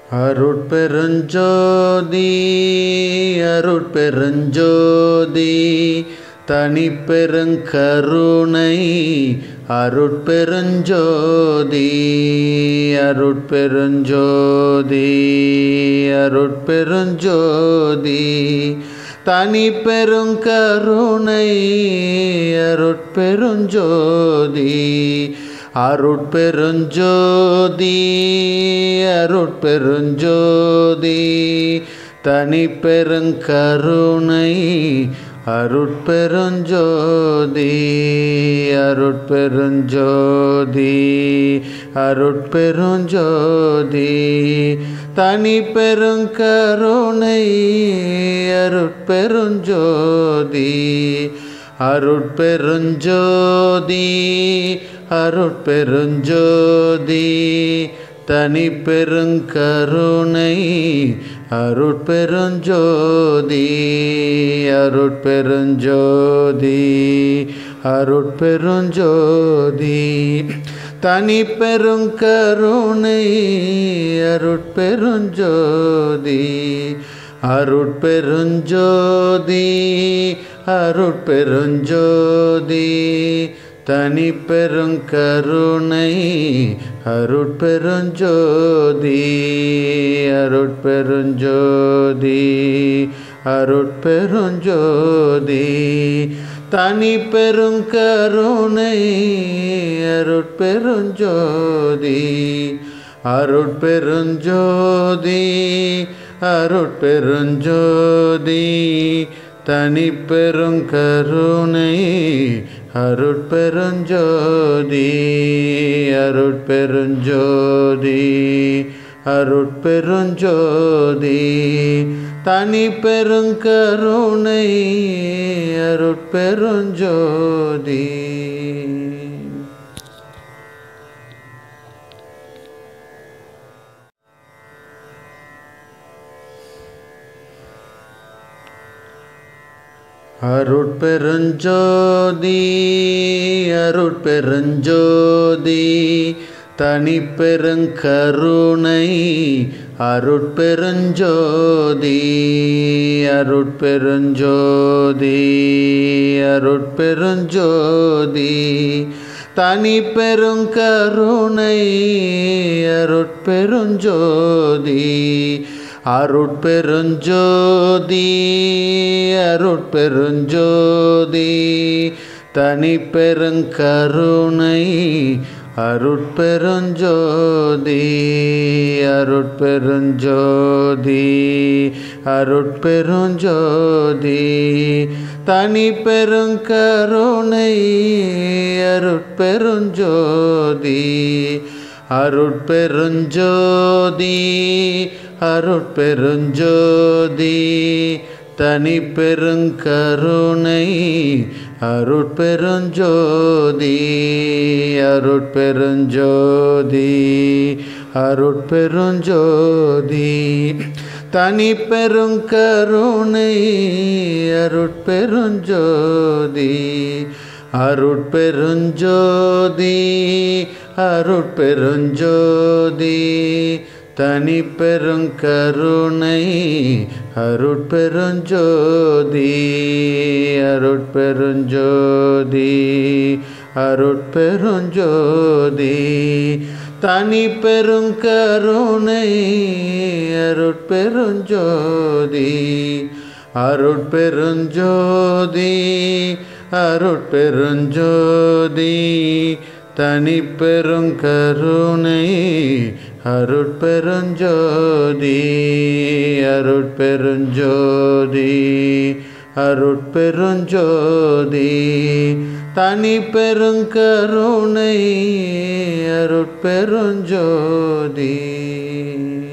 அருட்பெருஞ்சோதி அருட்பெருஞ்சோதி தனிப்பெருங்கருணை அருட்பெருஞ்சோதி அருட்பெருஞ்சோதி அருட்பெருஞ்சோதி தனிப்பெருங்கருணை அருட்பெருஞ்சோதி அருட்பெருஞ்சோதி அருட்பெருஞ்சோதி தனிப்பெருங்கருணை அருட்பெருஞ்சோதி அருட்பெருஞ்சோதி அருட்பெருஞ்சோதி தனிப்பெருங்கருணை அருட்பெருஞ்சோதி அருட்பெருஞ்சோதி அருட்பெருஞ்சோதி தனிப்பெருங்கருணை அருட்பெருஞ்சோதி அருட்பெருஞ்சோதி அருட்பெருஞ்சோதி தனிப்பெருங்கருணை அருட்பெருஞ்சோதி அருட்பெருஞ்சோதி அருட்பெருஞ்சோதி தனிப்பெருங்கருணை அருட்பெருஞ்சோதி அருட்பெருஞ்சோதி அருட்பெருஞ்சோதி தனிப்பெருங்கருணை அருட்பெருஞ்சோதி அருட்பெருஞ்சோதி அருட்பெருஞ்சோதி தனிப்பெருங்கருணை அருட்பெருஞ்சோதி அருட்பெருஞ்சோதி அருட்பெருஞ்சோதி தனிப்பெருங்கருணை அருட்பெருஞ்சோதி அருட்பெருஞ்சோதி அருட்பெருஞ்சோதி தனிப்பெருங்கருணை அருட்பெருஞ்சோதி அருட்பெருஞ்சோதி அருட்பெருஞ்சோதி தனிப்பெருங்கருணை அருட்பெருஞ்சோதி அருட்பெருஞ்சோதி அருட்பெருஞ்சோதி தனிப்பெருங்கருணை அருட்பெருஞ்சோதி அருட்பெருஞ்சோதி அருட்பெருஞ்சோதி தனிப்பெருங்கருணை அருட்பெருஞ்சோதி அருட்பெருஞ்சோதி அருட்பெருஞ்சோதி தனிப்பெருங்கருணை அருட்பெருஞ்சோதி அருட்பெருஞ்சோதி அருட்பெருஞ்சோதி தனிப்பெருங்கருணை அருட்பெருஞ்சோதி அருட்பெருஞ்சோதி அருட்பெருஞ்சோதி தனிப்பெருங்கருணை அருட்பெருஞ்சோதி அருட்பெருஞ்சோதி அருட்பெருஞ்சோதி தனிப்பெருங்கருணை அருட்பெருஞ்சோதி அருட்பெருஞ்சோதி அருட்பெருஞ்சோதி தனிப்பெருங்கருணை அருட்பெருஞ்சோதி அருட்பெருஞ்சோதி அருட்பெருஞ்சோதி தனிப்பெருங்கருணை அருட்பெருஞ்சோதி